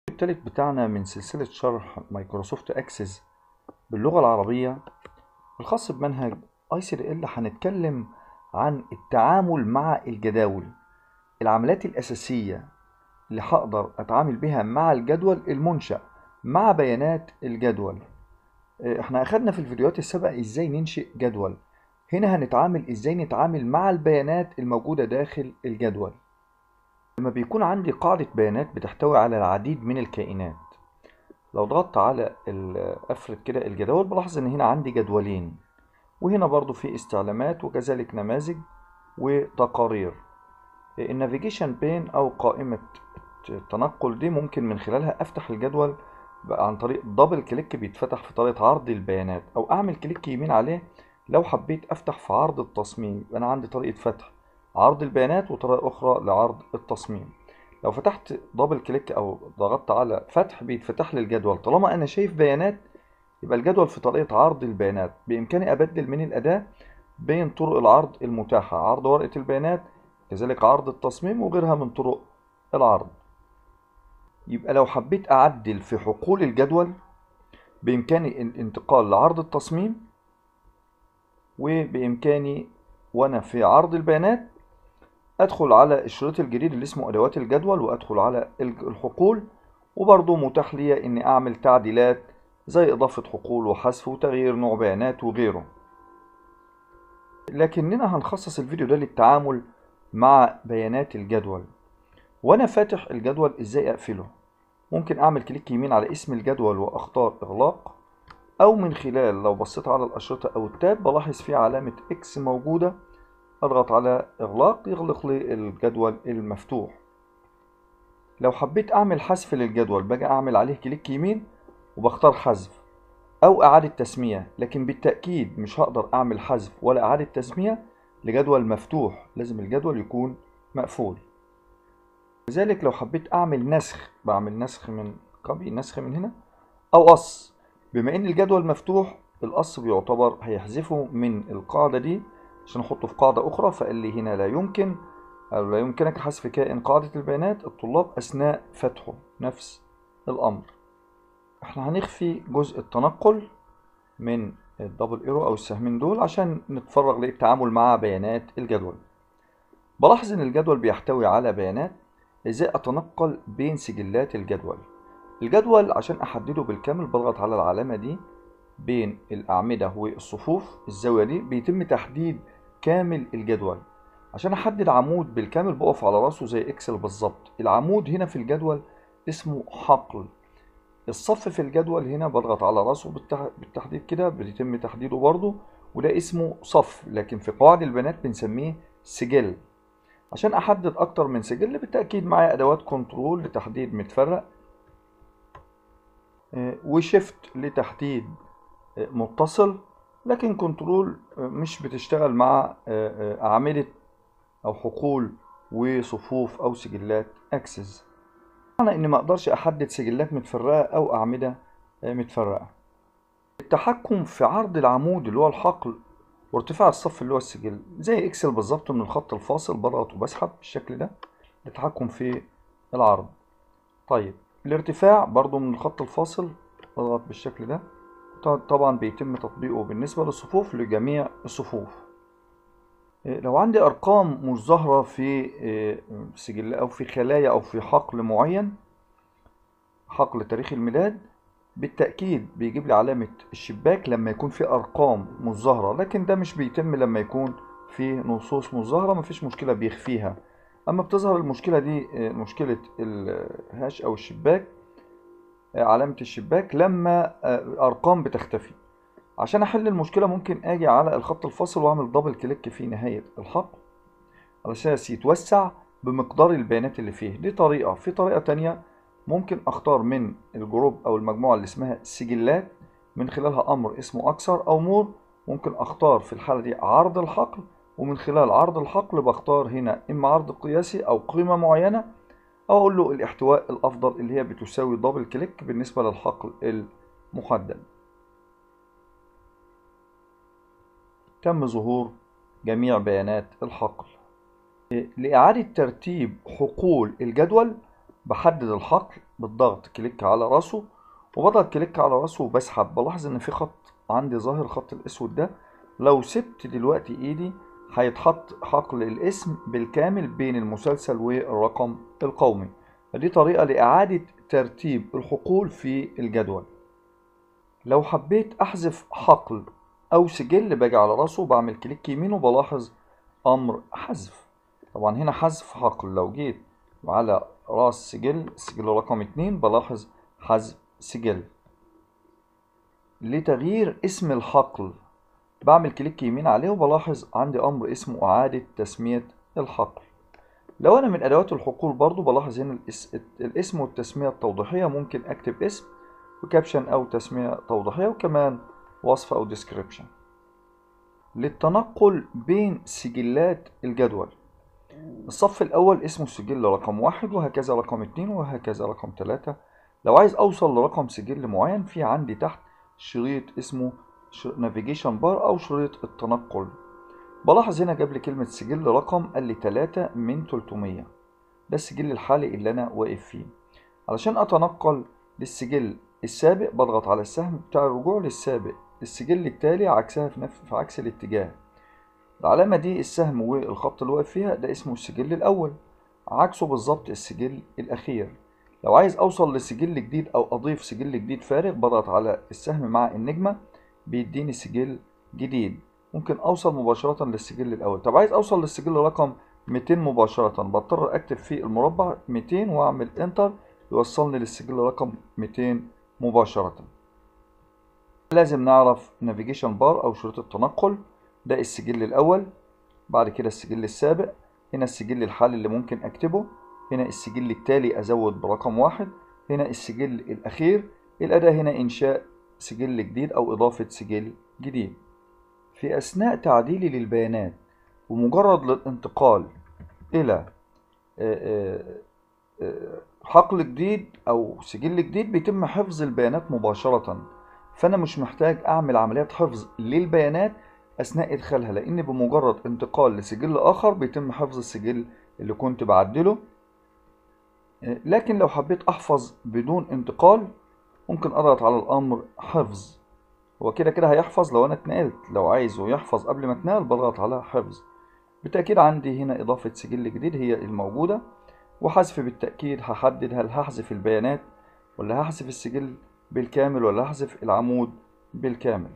التالت بتاعنا من سلسلة شرح مايكروسوفت اكسس باللغة العربية الخاص بمنهج اي سي ال هنتكلم عن التعامل مع الجداول العمليات الأساسية اللي هقدر أتعامل بها مع الجدول المنشأ مع بيانات الجدول احنا أخدنا في الفيديوهات السابقة ازاي ننشئ جدول هنا هنتعامل ازاي نتعامل مع البيانات الموجودة داخل الجدول لما بيكون عندي قاعدة بيانات بتحتوي على العديد من الكائنات لو ضغطت على افرد كده الجداول بلاحظ ان هنا عندي جدولين وهنا برضو في استعلامات وكذلك نماذج وتقارير النافيجيشن بين او قائمة التنقل دي ممكن من خلالها افتح الجدول عن طريق دبل كليك بيتفتح في طريقة عرض البيانات او اعمل كليك يمين عليه لو حبيت افتح في عرض التصميم انا عندي طريقة فتح عرض البيانات وطريقة اخرى لعرض التصميم لو فتحت دبل كليك او ضغطت على فتح بيتفتح لي الجدول طالما انا شايف بيانات يبقى الجدول في طريقة عرض البيانات بإمكاني أبدل من الأداة بين طرق العرض المتاحة عرض ورقة البيانات كذلك عرض التصميم وغيرها من طرق العرض يبقى لو حبيت أعدل في حقول الجدول بإمكاني الانتقال لعرض التصميم وبإمكاني وأنا في عرض البيانات أدخل على الشريط الجديد اللي اسمه أدوات الجدول وأدخل على الحقول وبرضه متاح لي إني أعمل تعديلات زي إضافة حقول وحذف وتغيير نوع بيانات وغيره لكننا هنخصص الفيديو ده للتعامل مع بيانات الجدول وأنا فاتح الجدول إزاي أقفله ممكن أعمل كليك يمين على اسم الجدول وأختار إغلاق أو من خلال لو بصيت على الأشرطة أو التاب بلاحظ فيه علامة إكس موجودة أضغط على إغلاق يغلق لي الجدول المفتوح لو حبيت أعمل حذف للجدول باجي أعمل عليه كليك يمين وبختار حذف أو إعادة تسمية لكن بالتأكيد مش هقدر أعمل حذف ولا إعادة تسمية لجدول مفتوح لازم الجدول يكون مقفول لذلك لو حبيت أعمل نسخ بعمل نسخ من كوبي نسخ من هنا أو قص بما إن الجدول مفتوح القص بيعتبر هيحذفه من القاعدة دي عشان أحطه في قاعدة أخرى فقال لي هنا لا يمكن أو لا يمكنك حذف كائن قاعدة البيانات الطلاب أثناء فتحه نفس الأمر احنا هنخفي جزء التنقل من الدبل ايرو او السهمين دول عشان نتفرغ للتعامل مع بيانات الجدول بلاحظ ان الجدول بيحتوي على بيانات ازاي اتنقل بين سجلات الجدول الجدول عشان احدده بالكامل بضغط على العلامة دي بين الاعمدة والصفوف الزاوية دي بيتم تحديد كامل الجدول عشان احدد عمود بالكامل بقف على راسه زي اكسل بالظبط العمود هنا في الجدول اسمه حقل الصف في الجدول هنا بضغط على راسه بالتحديد كده بيتم تحديده برضه وده اسمه صف لكن في قواعد البيانات بنسميه سجل عشان احدد اكتر من سجل بالتاكيد معايا ادوات كنترول لتحديد متفرق وشيفت لتحديد متصل لكن كنترول مش بتشتغل مع اعمده او حقول وصفوف او سجلات اكسس معنى اني ما اقدرش احدد سجلات متفرقه او اعمده متفرقه التحكم في عرض العمود اللي هو الحقل وارتفاع الصف اللي هو السجل زي اكسل بالظبط من الخط الفاصل بضغط وبسحب بالشكل ده التحكم في العرض طيب الارتفاع برضو من الخط الفاصل بضغط بالشكل ده طبعا بيتم تطبيقه بالنسبه للصفوف لجميع الصفوف لو عندي ارقام مش ظاهره في سجل او في خلايا او في حقل معين حقل تاريخ الميلاد بالتاكيد بيجيب لي علامه الشباك لما يكون في ارقام مش ظاهره لكن ده مش بيتم لما يكون في نصوص مش ظاهره مفيش مشكله بيخفيها اما بتظهر المشكله دي مشكله الهاش او الشباك علامه الشباك لما ارقام بتختفي عشان احل المشكلة ممكن اجي على الخط الفاصل واعمل دبل كليك في نهاية الحقل على اساس يتوسع بمقدار البيانات اللي فيه دي طريقة في طريقة تانية ممكن اختار من الجروب او المجموعة اللي اسمها سجلات من خلالها امر اسمه اكثر او مور ممكن اختار في الحالة دي عرض الحقل ومن خلال عرض الحقل بختار هنا اما عرض قياسي او قيمة معينة او اقول له الاحتواء الافضل اللي هي بتساوي دبل كليك بالنسبة للحقل المحدد تم ظهور جميع بيانات الحقل لإعادة ترتيب حقول الجدول بحدد الحقل بالضغط كليك على راسه وبضغط كليك على راسه وبسحب بلاحظ ان في خط عندي ظاهر الخط الاسود ده لو سبت دلوقتي ايدي هيتحط حقل الاسم بالكامل بين المسلسل والرقم القومي دي طريقة لإعادة ترتيب الحقول في الجدول لو حبيت أحذف حقل أو سجل باجي على راسه بعمل كليك يمين وبلاحظ أمر حذف طبعا هنا حذف حقل لو جيت على راس سجل سجل رقم اتنين بلاحظ حذف سجل لتغيير اسم الحقل بعمل كليك يمين عليه وبلاحظ عندي أمر اسمه إعادة تسمية الحقل لو أنا من أدوات الحقول برضو بلاحظ هنا الاس- الاسم والتسمية التوضيحية ممكن أكتب اسم وكابشن أو تسمية توضيحية وكمان وصف أو description للتنقل بين سجلات الجدول الصف الأول اسمه سجل رقم واحد وهكذا رقم اتنين وهكذا رقم تلاتة لو عايز أوصل لرقم سجل معين في عندي تحت شريط اسمه نافيجيشن بار أو شريط التنقل بلاحظ هنا جاب لي كلمة سجل رقم قال لي تلاتة من تلتمية ده السجل الحالي اللي أنا واقف فيه علشان أتنقل للسجل السابق بضغط على السهم بتاع الرجوع للسابق السجل التالي عكسها في, نفس في عكس الاتجاه العلامة دي السهم والخط اللي واقف فيها ده اسمه السجل الأول عكسه بالظبط السجل الأخير لو عايز أوصل لسجل جديد أو أضيف سجل جديد فارغ بضغط على السهم مع النجمة بيديني سجل جديد ممكن أوصل مباشرة للسجل الأول طب عايز أوصل للسجل رقم 200 مباشرة بضطر أكتب في المربع 200 وأعمل انتر يوصلني للسجل رقم 200 مباشرة لازم نعرف نافيجيشن بار أو شريط التنقل ده السجل الأول بعد كده السجل السابق هنا السجل الحالي اللي ممكن أكتبه هنا السجل التالي أزود برقم واحد هنا السجل الأخير الأداة هنا إنشاء سجل جديد أو إضافة سجل جديد في أثناء تعديلي للبيانات ومجرد للانتقال إلى آه، آه، آه، حقل جديد أو سجل جديد بيتم حفظ البيانات مباشرة فأنا مش محتاج أعمل عمليات حفظ للبيانات أثناء إدخالها لأن بمجرد انتقال لسجل آخر بيتم حفظ السجل اللي كنت بعدله آه، لكن لو حبيت أحفظ بدون انتقال ممكن أضغط على الأمر حفظ هو كده كده هيحفظ لو أنا اتنقلت لو عايزه يحفظ قبل ما اتنقل بضغط على حفظ بالتأكيد عندي هنا إضافة سجل جديد هي الموجودة وحذف بالتأكيد هحدد هل هحذف البيانات ولا هحذف السجل بالكامل ولا هحذف العمود بالكامل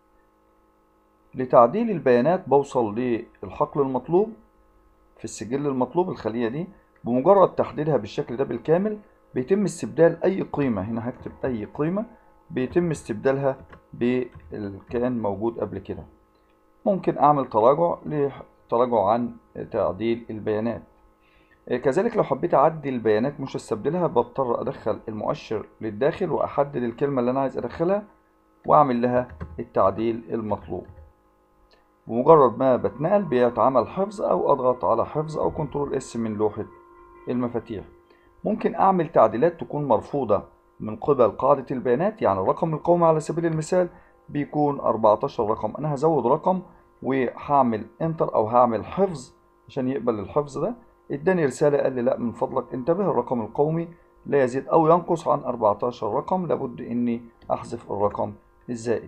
لتعديل البيانات بوصل للحقل المطلوب في السجل المطلوب الخلية دي بمجرد تحديدها بالشكل ده بالكامل بيتم استبدال أي قيمة هنا هكتب أي قيمة بيتم استبدالها باللي كان موجود قبل كده ممكن أعمل تراجع لتراجع عن تعديل البيانات كذلك لو حبيت أعدل البيانات مش استبدلها بضطر أدخل المؤشر للداخل وأحدد الكلمة اللي أنا عايز أدخلها وأعمل لها التعديل المطلوب بمجرد ما بتنقل بيتعمل حفظ أو أضغط على حفظ أو كنترول اس من لوحة المفاتيح ممكن أعمل تعديلات تكون مرفوضة من قبل قاعدة البيانات يعني الرقم القومي على سبيل المثال بيكون 14 رقم أنا هزود رقم وهعمل انتر أو هعمل حفظ عشان يقبل الحفظ ده اداني رسالة قال لي لا من فضلك انتبه الرقم القومي لا يزيد أو ينقص عن 14 رقم لابد إني أحذف الرقم الزائد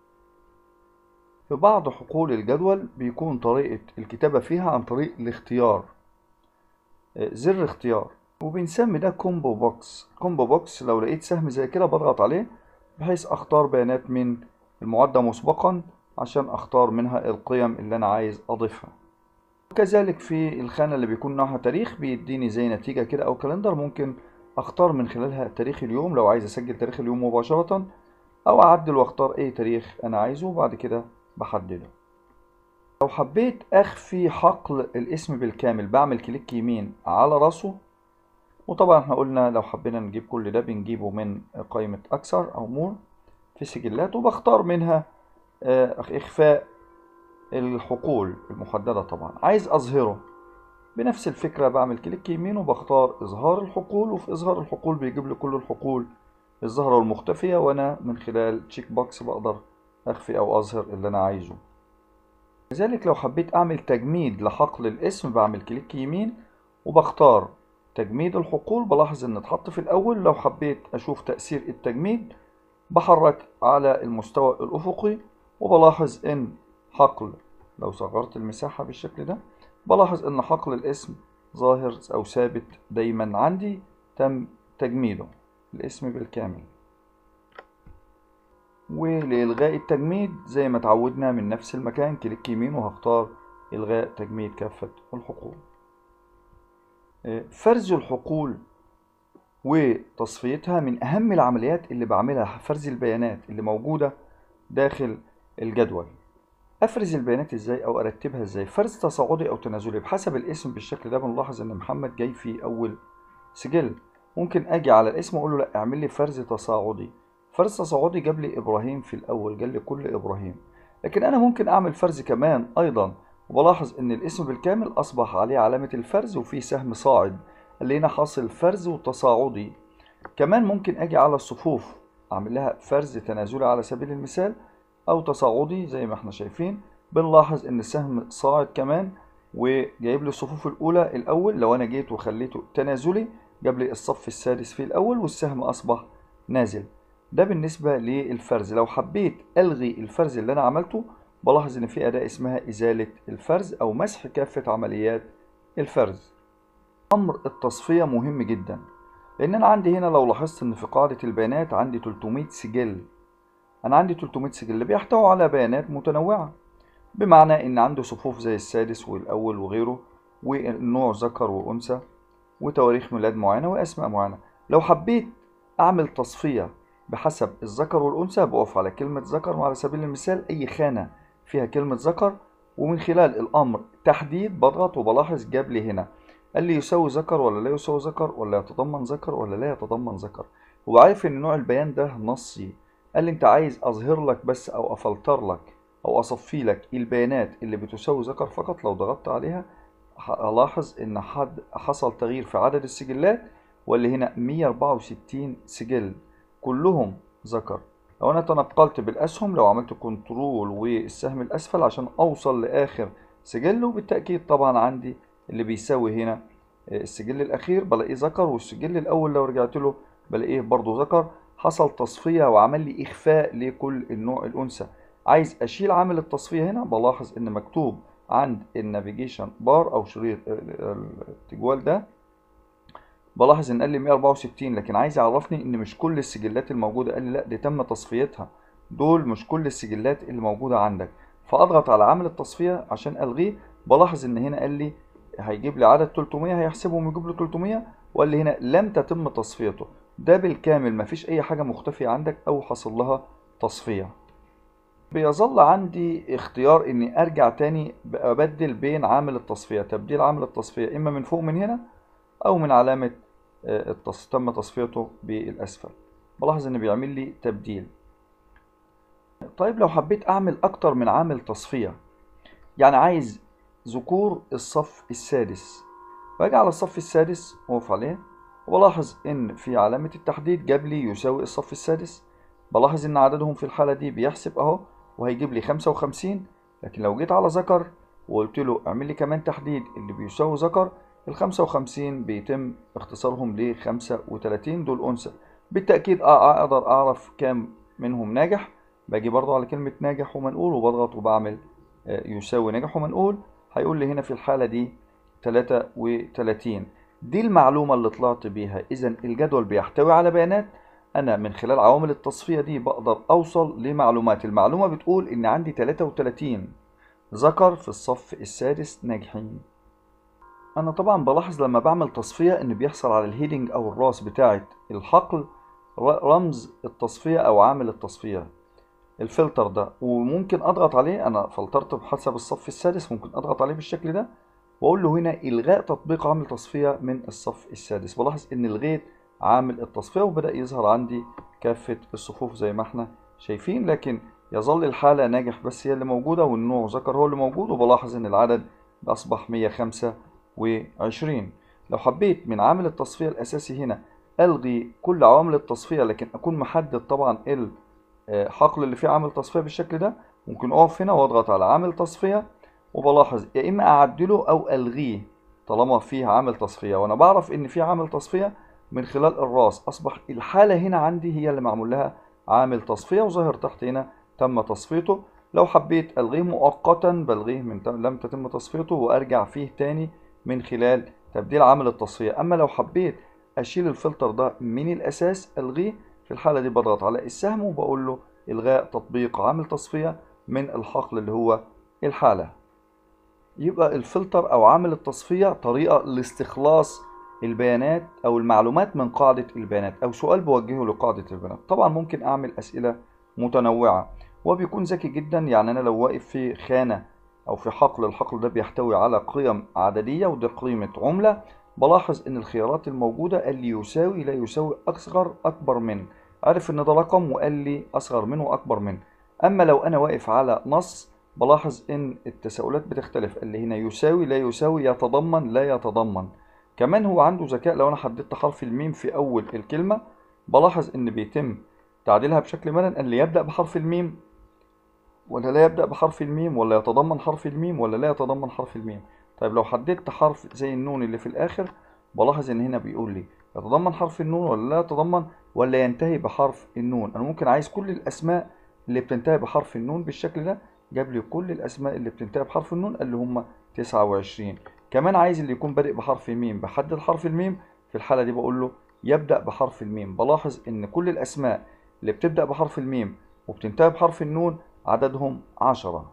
في بعض حقول الجدول بيكون طريقة الكتابة فيها عن طريق الاختيار زر اختيار وبنسمي ده كومبو بوكس كومبو بوكس لو لقيت سهم زي كده بضغط عليه بحيث اختار بيانات من المعدة مسبقا عشان اختار منها القيم اللي انا عايز اضيفها وكذلك في الخانة اللي بيكون نوعها تاريخ بيديني زي نتيجة كده او كالندر ممكن اختار من خلالها تاريخ اليوم لو عايز اسجل تاريخ اليوم مباشرة او اعدل واختار اي تاريخ انا عايزه وبعد كده بحدده لو حبيت اخفي حقل الاسم بالكامل بعمل كليك يمين على راسه وطبعا احنا قلنا لو حبينا نجيب كل ده بنجيبه من قائمة أكثر أو مور في سجلات وبختار منها إخفاء الحقول المحددة طبعا عايز أظهره بنفس الفكرة بعمل كليك يمين وبختار إظهار الحقول وفي إظهار الحقول بيجيب لي كل الحقول الظاهرة والمختفية وأنا من خلال تشيك بوكس بقدر أخفي أو أظهر اللي أنا عايزه كذلك لو حبيت أعمل تجميد لحقل الاسم بعمل كليك يمين وبختار تجميد الحقول بلاحظ ان اتحط في الاول لو حبيت اشوف تأثير التجميد بحرك على المستوى الافقي وبلاحظ ان حقل لو صغرت المساحة بالشكل ده بلاحظ ان حقل الاسم ظاهر او ثابت دايما عندي تم تجميده الاسم بالكامل ولإلغاء التجميد زي ما اتعودنا من نفس المكان كليك يمين وهختار إلغاء تجميد كافة الحقول فرز الحقول وتصفيتها من أهم العمليات اللي بعملها فرز البيانات اللي موجودة داخل الجدول أفرز البيانات إزاي أو أرتبها إزاي فرز تصاعدي أو تنازلي بحسب الاسم بالشكل ده بنلاحظ إن محمد جاي في أول سجل ممكن أجي على الاسم أقول له لأ اعمل لي فرز تصاعدي فرز تصاعدي جاب لي إبراهيم في الأول جاب لي كل إبراهيم لكن أنا ممكن أعمل فرز كمان أيضا وبلاحظ إن الاسم بالكامل أصبح عليه علامة الفرز وفيه سهم صاعد اللي هنا حاصل فرز وتصاعدي كمان ممكن أجي على الصفوف أعمل لها فرز تنازلي على سبيل المثال أو تصاعدي زي ما احنا شايفين بنلاحظ إن السهم صاعد كمان وجايب لي الصفوف الأولى الأول لو أنا جيت وخليته تنازلي جاب لي الصف السادس في الأول والسهم أصبح نازل ده بالنسبة للفرز لو حبيت ألغي الفرز اللي أنا عملته بلاحظ إن في أداة اسمها إزالة الفرز أو مسح كافة عمليات الفرز أمر التصفية مهم جدا لأن أنا عندي هنا لو لاحظت إن في قاعدة البيانات عندي 300 سجل أنا عندي 300 سجل بيحتوي على بيانات متنوعة بمعنى إن عنده صفوف زي السادس والأول وغيره والنوع ذكر وأنثى وتواريخ ميلاد معينة وأسماء معينة لو حبيت أعمل تصفية بحسب الذكر والأنثى بقف على كلمة ذكر وعلى سبيل المثال أي خانة فيها كلمة ذكر ومن خلال الأمر تحديد بضغط وبلاحظ جاب لي هنا قال لي يساوي ذكر ولا لا يساوي ذكر ولا يتضمن ذكر ولا لا يتضمن ذكر هو عارف ان نوع البيان ده نصي قال لي انت عايز اظهر لك بس او افلتر لك او اصفي لك البيانات اللي بتساوي ذكر فقط لو ضغطت عليها هلاحظ ان حد حصل تغيير في عدد السجلات واللي هنا 164 سجل كلهم ذكر لو انا تنقلت بالاسهم لو عملت كنترول والسهم الاسفل عشان اوصل لاخر سجل وبالتاكيد طبعا عندي اللي بيساوي هنا السجل الاخير بلاقيه ذكر والسجل الاول لو رجعت له بلاقيه برضو ذكر حصل تصفية وعمل لي اخفاء لكل النوع الانثى عايز اشيل عامل التصفية هنا بلاحظ ان مكتوب عند النافيجيشن بار او شريط التجوال ده بلاحظ ان قال لي 164 لكن عايز يعرفني ان مش كل السجلات الموجوده قال لي لا دي تم تصفيتها دول مش كل السجلات اللي موجوده عندك فاضغط على عامل التصفيه عشان الغيه بلاحظ ان هنا قال لي هيجيب لي عدد 300 هيحسبهم ويجيب له 300 وقال لي هنا لم تتم تصفيته ده بالكامل مفيش اي حاجه مختفيه عندك او حصل لها تصفيه بيظل عندي اختيار اني ارجع تاني ابدل بين عامل التصفيه تبديل عامل التصفيه اما من فوق من هنا او من علامه التص... تم تصفيته بالاسفل بلاحظ ان بيعمل لي تبديل طيب لو حبيت اعمل اكتر من عامل تصفيه يعني عايز ذكور الصف السادس باجي على الصف السادس واقف عليه وبلاحظ ان في علامه التحديد جاب لي يساوي الصف السادس بلاحظ ان عددهم في الحاله دي بيحسب اهو وهيجيب لي 55 لكن لو جيت على ذكر وقلت له اعمل لي كمان تحديد اللي بيساوي ذكر ال 55 بيتم اختصارهم ل 35 دول أنثى بالتأكيد أقدر أعرف كام منهم ناجح باجي برضو على كلمة ناجح ومنقول وبضغط وبعمل يساوي ناجح ومنقول هيقول لي هنا في الحالة دي 33 دي المعلومة اللي طلعت بيها إذا الجدول بيحتوي على بيانات أنا من خلال عوامل التصفية دي بقدر أوصل لمعلومات المعلومة بتقول إن عندي 33 ذكر في الصف السادس ناجحين انا طبعا بلاحظ لما بعمل تصفية ان بيحصل على الهيدنج او الراس بتاعة الحقل رمز التصفية او عامل التصفية الفلتر ده وممكن اضغط عليه انا فلترت بحسب الصف السادس ممكن اضغط عليه بالشكل ده واقول له هنا الغاء تطبيق عامل تصفية من الصف السادس بلاحظ ان لغيت عامل التصفية وبدأ يظهر عندي كافة الصفوف زي ما احنا شايفين لكن يظل الحالة ناجح بس هي اللي موجودة والنوع ذكر هو اللي موجود وبلاحظ ان العدد أصبح 105 وعشرين لو حبيت من عامل التصفية الأساسي هنا ألغي كل عوامل التصفية لكن أكون محدد طبعا الحقل اللي فيه عامل تصفية بالشكل ده ممكن أقف هنا وأضغط على عامل تصفية وبلاحظ يا إما أعدله أو ألغيه طالما فيه عامل تصفية وأنا بعرف إن في عامل تصفية من خلال الراس أصبح الحالة هنا عندي هي اللي معمول لها عامل تصفية وظاهر تحت هنا تم تصفيته لو حبيت ألغيه مؤقتا بلغيه من لم تتم تصفيته وأرجع فيه تاني من خلال تبديل عامل التصفية أما لو حبيت أشيل الفلتر ده من الأساس ألغيه في الحالة دي بضغط على السهم وبقول له إلغاء تطبيق عامل تصفية من الحقل اللي هو الحالة يبقى الفلتر أو عامل التصفية طريقة لاستخلاص البيانات أو المعلومات من قاعدة البيانات أو سؤال بوجهه لقاعدة البيانات طبعا ممكن أعمل أسئلة متنوعة وبيكون ذكي جدا يعني أنا لو واقف في خانة أو في حقل الحقل ده بيحتوي على قيم عددية ودي قيمة عملة بلاحظ إن الخيارات الموجودة قال لي يساوي لا يساوي أصغر أكبر من عرف إن ده رقم وقال لي أصغر منه وأكبر منه أما لو أنا واقف على نص بلاحظ إن التساؤلات بتختلف قال لي هنا يساوي لا يساوي يتضمن لا يتضمن كمان هو عنده ذكاء لو أنا حددت حرف الميم في أول الكلمة بلاحظ إن بيتم تعديلها بشكل مرن قال لي يبدأ بحرف الميم ولا لا يبدأ بحرف الميم ولا يتضمن حرف الميم ولا لا يتضمن حرف الميم طيب لو حددت حرف زي النون اللي في الآخر بلاحظ إن هنا بيقول لي يتضمن حرف النون ولا لا يتضمن ولا ينتهي بحرف النون أنا ممكن عايز كل الأسماء اللي بتنتهي بحرف النون بالشكل ده جاب لي كل الأسماء اللي بتنتهي بحرف النون قال لي هم 29 كمان عايز اللي يكون بادئ بحرف الميم بحدد حرف الميم في الحالة دي بقول له يبدأ بحرف الميم بلاحظ إن كل الأسماء اللي بتبدأ بحرف الميم وبتنتهي بحرف النون عددهم عشرة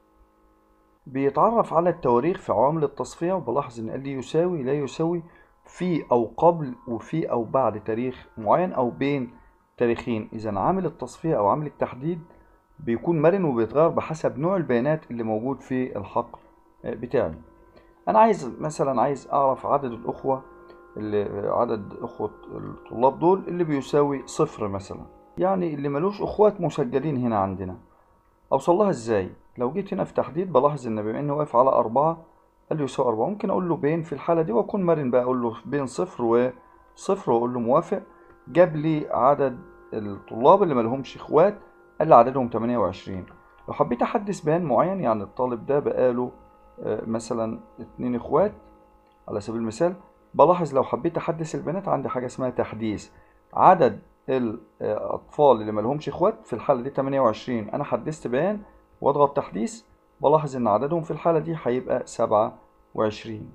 بيتعرف على التواريخ في عوامل التصفية وبلاحظ إن قال لي يساوي لا يساوي في أو قبل وفي أو بعد تاريخ معين أو بين تاريخين إذا عامل التصفية أو عامل التحديد بيكون مرن وبيتغير بحسب نوع البيانات اللي موجود في الحقل بتاعي أنا عايز مثلا عايز أعرف عدد الأخوة اللي عدد أخوة الطلاب دول اللي بيساوي صفر مثلا يعني اللي ملوش أخوات مسجلين هنا عندنا أوصل لها إزاي؟ لو جيت هنا في تحديد بلاحظ إن بما إني واقف على أربعة قال لي يساوي أربعة ممكن أقول له بين في الحالة دي وأكون مرن بقى أقول له بين صفر وصفر وأقول له موافق جاب لي عدد الطلاب اللي ملهمش إخوات قال لي عددهم 28 لو حبيت أحدث بيان معين يعني الطالب ده بقاله مثلا اتنين إخوات على سبيل المثال بلاحظ لو حبيت أحدث البيانات عندي حاجة اسمها تحديث عدد الأطفال اللي ملهمش إخوات في الحالة دي 28 أنا حدثت بيان وأضغط تحديث بلاحظ إن عددهم في الحالة دي هيبقى 27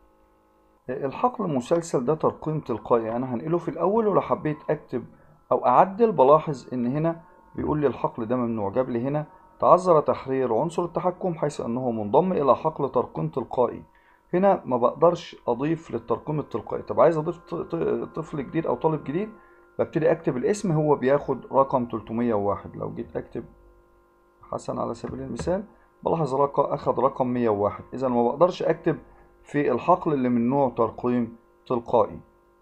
الحقل المسلسل ده ترقيم تلقائي أنا هنقله في الأول ولو حبيت أكتب أو أعدل بلاحظ إن هنا بيقول لي الحقل ده ممنوع جاب لي هنا تعذر تحرير عنصر التحكم حيث أنه منضم إلى حقل ترقيم تلقائي هنا ما بقدرش أضيف للترقيم التلقائي طب عايز أضيف طفل جديد أو طالب جديد ببتدي اكتب الاسم هو بياخد رقم 301 لو جيت اكتب حسن على سبيل المثال بلاحظ رقم اخد رقم 101 اذا ما بقدرش اكتب في الحقل اللي من نوع ترقيم تلقائي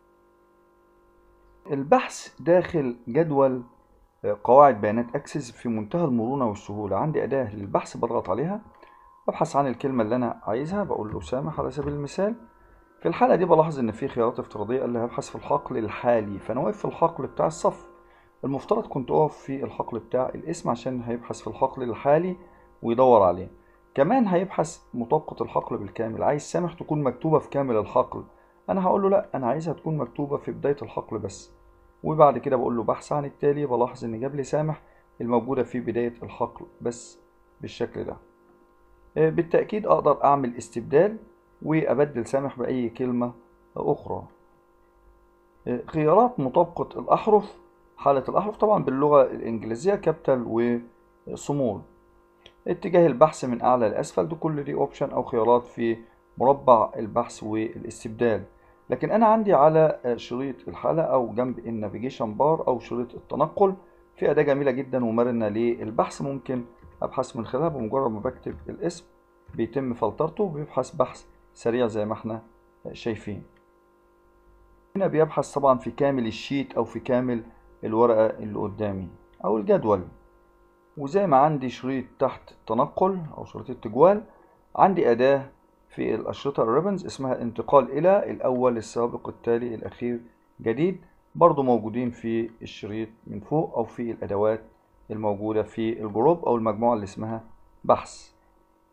البحث داخل جدول قواعد بيانات اكسس في منتهى المرونة والسهولة عندي اداة للبحث بضغط عليها ببحث عن الكلمة اللي انا عايزها بقول له سامح على سبيل المثال في الحالة دي بلاحظ إن في خيارات افتراضية اللي هبحث في الحقل الحالي فأنا واقف في الحقل بتاع الصف المفترض كنت أقف في الحقل بتاع الاسم عشان هيبحث في الحقل الحالي ويدور عليه كمان هيبحث مطابقة الحقل بالكامل عايز سامح تكون مكتوبة في كامل الحقل أنا هقول له لأ أنا عايزها تكون مكتوبة في بداية الحقل بس وبعد كده بقول له بحث عن التالي بلاحظ إن جاب لي سامح الموجودة في بداية الحقل بس بالشكل ده بالتأكيد أقدر أعمل استبدال وأبدل سامح بأي كلمة أخرى خيارات مطابقة الأحرف حالة الأحرف طبعا باللغة الإنجليزية كابيتال وصمول اتجاه البحث من أعلى لأسفل ده كل دي أوبشن أو خيارات في مربع البحث والاستبدال لكن أنا عندي على شريط الحالة أو جنب النافيجيشن بار أو شريط التنقل في أداة جميلة جدا ومرنة للبحث ممكن أبحث من خلالها بمجرد ما بكتب الاسم بيتم فلترته وبيبحث بحث سريع زي ما احنا شايفين هنا بيبحث طبعا في كامل الشيت او في كامل الورقة اللي قدامي او الجدول وزي ما عندي شريط تحت التنقل او شريط التجوال عندي اداة في الاشرطة الريبنز اسمها انتقال الى الاول السابق التالي الاخير جديد برضو موجودين في الشريط من فوق او في الادوات الموجودة في الجروب او المجموعة اللي اسمها بحث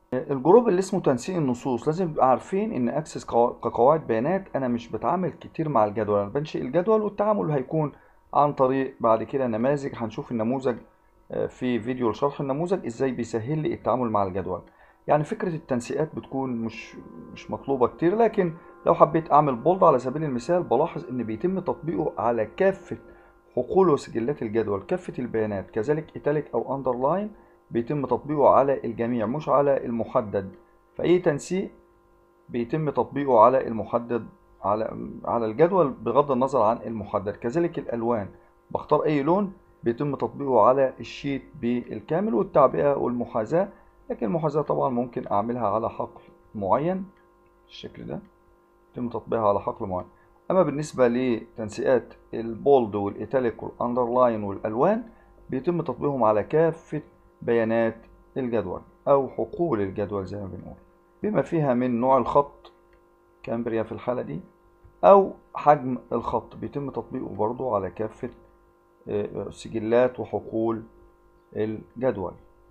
الجروب اللي اسمه تنسيق النصوص لازم نبقى عارفين ان اكسس كقواعد بيانات انا مش بتعامل كتير مع الجدول انا بنشئ الجدول والتعامل هيكون عن طريق بعد كده نماذج هنشوف النموذج في فيديو لشرح النموذج ازاي بيسهل لي التعامل مع الجدول يعني فكرة التنسيقات بتكون مش مش مطلوبة كتير لكن لو حبيت اعمل بولد على سبيل المثال بلاحظ ان بيتم تطبيقه على كافة حقول وسجلات الجدول كافة البيانات كذلك ايتاليك او اندرلاين بيتم تطبيقه على الجميع مش على المحدد فأي تنسيق بيتم تطبيقه على المحدد على على الجدول بغض النظر عن المحدد كذلك الألوان بختار أي لون بيتم تطبيقه على الشيت بالكامل والتعبئة والمحاذاة لكن المحاذاة طبعا ممكن أعملها على حقل معين بالشكل ده يتم تطبيقها على حقل معين أما بالنسبة لتنسيقات البولد والإيتاليك والأندرلاين والألوان بيتم تطبيقهم على كافة بيانات الجدول أو حقول الجدول زي ما بنقول بما فيها من نوع الخط كامبريا في الحالة دي أو حجم الخط بيتم تطبيقه برضو على كافة سجلات وحقول الجدول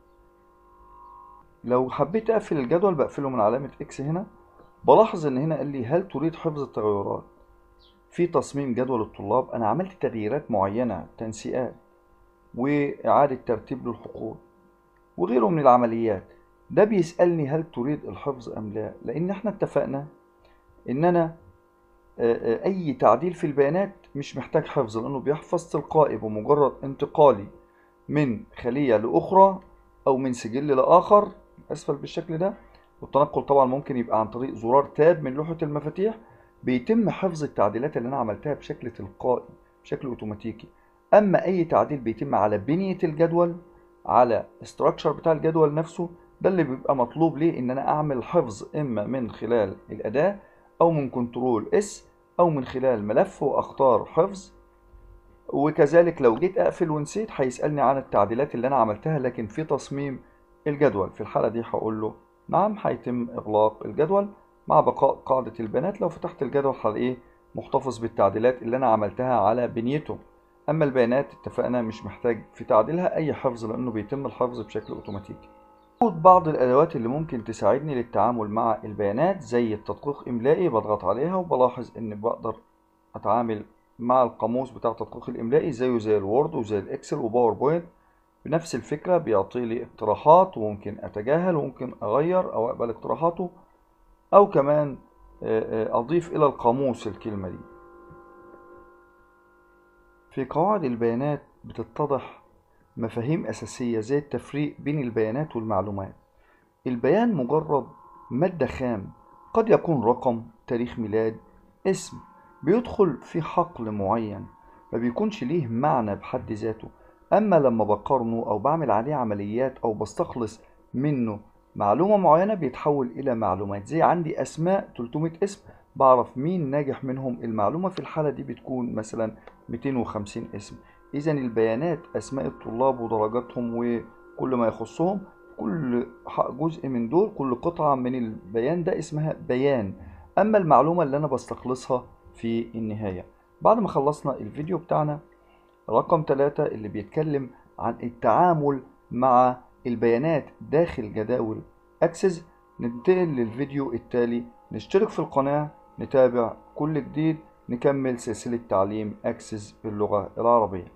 لو حبيت أقفل الجدول بقفله من علامة إكس هنا بلاحظ إن هنا قال لي هل تريد حفظ التغيرات في تصميم جدول الطلاب أنا عملت تغييرات معينة تنسيقات وإعادة ترتيب للحقول وغيره من العمليات ده بيسألني هل تريد الحفظ أم لا لأن احنا اتفقنا إن أنا أي تعديل في البيانات مش محتاج حفظ لأنه بيحفظ تلقائي بمجرد انتقالي من خلية لأخرى أو من سجل لآخر أسفل بالشكل ده والتنقل طبعا ممكن يبقى عن طريق زرار تاب من لوحة المفاتيح بيتم حفظ التعديلات اللي أنا عملتها بشكل تلقائي بشكل أوتوماتيكي أما أي تعديل بيتم على بنية الجدول على استراكشر بتاع الجدول نفسه ده اللي بيبقى مطلوب ليه ان انا اعمل حفظ اما من خلال الاداة او من كنترول اس او من خلال ملف واختار حفظ وكذلك لو جيت اقفل ونسيت هيسألني عن التعديلات اللي انا عملتها لكن في تصميم الجدول في الحالة دي هقول له نعم هيتم اغلاق الجدول مع بقاء قاعدة البيانات لو فتحت الجدول هلاقيه محتفظ بالتعديلات اللي انا عملتها على بنيته اما البيانات اتفقنا مش محتاج في تعديلها اي حفظ لانه بيتم الحفظ بشكل اوتوماتيكي بعض الادوات اللي ممكن تساعدني للتعامل مع البيانات زي التدقيق املائي بضغط عليها وبلاحظ ان بقدر اتعامل مع القاموس بتاع التدقيق الاملائي زيه زي الوورد وزي الاكسل وباوربوينت بنفس الفكرة بيعطي لي اقتراحات وممكن اتجاهل وممكن اغير او اقبل اقتراحاته او كمان اضيف الى القاموس الكلمة دي في قواعد البيانات بتتضح مفاهيم أساسية زي التفريق بين البيانات والمعلومات البيان مجرد مادة خام قد يكون رقم تاريخ ميلاد اسم بيدخل في حقل معين ما بيكونش ليه معنى بحد ذاته أما لما بقارنه أو بعمل عليه عمليات أو بستخلص منه معلومة معينة بيتحول إلى معلومات زي عندي أسماء 300 اسم بعرف مين ناجح منهم المعلومة في الحالة دي بتكون مثلا 250 اسم إذا البيانات أسماء الطلاب ودرجاتهم وكل ما يخصهم كل جزء من دول كل قطعة من البيان ده اسمها بيان أما المعلومة اللي أنا بستخلصها في النهاية بعد ما خلصنا الفيديو بتاعنا رقم ثلاثة اللي بيتكلم عن التعامل مع البيانات داخل جداول أكسس ننتقل للفيديو التالي نشترك في القناة نتابع كل جديد نكمل سلسلة تعليم أكسس باللغة العربية